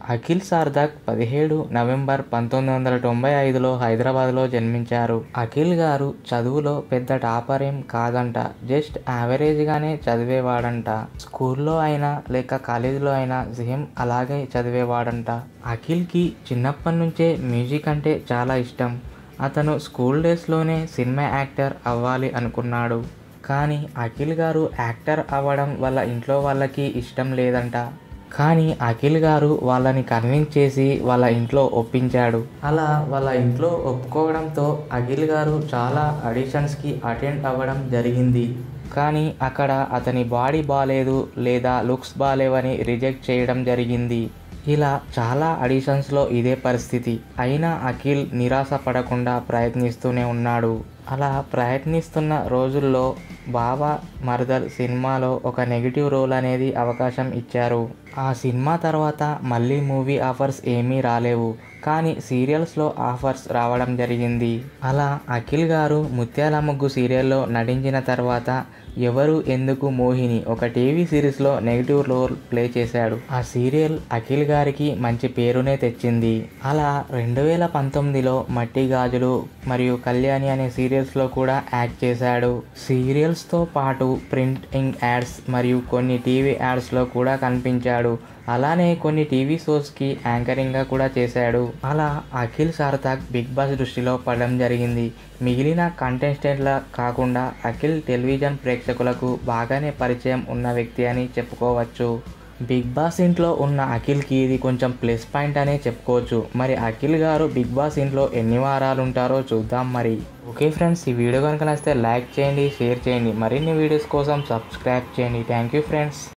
అఖిల్ సార్దాక్ పదిహేడు నవంబర్ పంతొమ్మిది వందల తొంభై ఐదులో హైదరాబాద్లో జన్మించారు అఖిల్ గారు చదువులో పెద్ద టాపర్ ఏం కాదంట జస్ట్ యావరేజ్గానే చదివేవాడంట స్కూల్లో అయినా లేక కాలేజీలో అయినా సేమ్ అలాగే చదివేవాడంట అఖిల్కి చిన్నప్పటి నుంచే మ్యూజిక్ అంటే చాలా ఇష్టం అతను స్కూల్ డేస్లోనే సినిమా యాక్టర్ అవ్వాలి అనుకున్నాడు కానీ అఖిల్ గారు యాక్టర్ అవ్వడం వాళ్ళ ఇంట్లో వాళ్ళకి ఇష్టం లేదంట కానీ అఖిల్ గారు వాళ్ళని కన్విన్స్ చేసి వాళ్ళ ఇంట్లో ఒప్పించాడు అలా వాళ్ళ ఇంట్లో ఒప్పుకోవడంతో అఖిల్ గారు చాలా ఆడిషన్స్కి అటెండ్ అవ్వడం జరిగింది కానీ అక్కడ అతని బాడీ బాగాలేదు లేదా లుక్స్ బాగాలేవని రిజెక్ట్ చేయడం జరిగింది ఇలా చాలా ఆడిషన్స్లో ఇదే పరిస్థితి అయినా అఖిల్ నిరాశ పడకుండా ప్రయత్నిస్తూనే ఉన్నాడు అలా ప్రయత్నిస్తున్న రోజుల్లో బాబా మరదల్ సినిమాలో ఒక నెగిటివ్ రోల్ అనేది అవకాశం ఇచ్చారు ఆ సినిమా తర్వాత మళ్ళీ మూవీ ఆఫర్స్ ఏమీ రాలేవు కానీ సీరియల్స్లో ఆఫర్స్ రావడం జరిగింది అలా అఖిల్ గారు ముత్యాల ముగ్గు సీరియల్లో నటించిన తర్వాత ఎవరు ఎందుకు మోహిని ఒక టీవీ సిరీస్లో నెగిటివ్ రోల్ ప్లే చేశాడు ఆ సీరియల్ అఖిల్ గారికి మంచి పేరునే తెచ్చింది అలా రెండు వేల పంతొమ్మిదిలో మట్టి గాజులు మరియు కళ్యాణి అనే సీరియల్స్లో కూడా యాక్ట్ చేశాడు సీరియల్స్తో పాటు ప్రింటింగ్ యాడ్స్ మరియు కొన్ని టీవీ యాడ్స్లో కూడా కనిపించాడు అలానే కొన్ని టీవీ షోస్కి యాంకరింగ్గా కూడా చేశాడు అలా అఖిల్ సార్థక్ బిగ్ బాస్ దృష్టిలో పడడం జరిగింది మిగిలిన కంటెస్టెంట్ల కాకుండా అఖిల్ టెలివిజన్ ప్రేక్షకులకు బాగానే పరిచయం ఉన్న వ్యక్తి అని చెప్పుకోవచ్చు బిగ్ బాస్ ఇంట్లో ఉన్న అఖిల్కి ఇది కొంచెం ప్లస్ పాయింట్ అనే చెప్పుకోవచ్చు మరి అఖిల్ గారు బిగ్ బాస్ ఇంట్లో ఎన్ని వారాలు ఉంటారో చూద్దాం మరి ఓకే ఫ్రెండ్స్ ఈ వీడియో కనుక నచ్చితే లైక్ చేయండి షేర్ చేయండి మరిన్ని వీడియోస్ కోసం సబ్స్క్రైబ్ చేయండి థ్యాంక్ యూ ఫ్రెండ్స్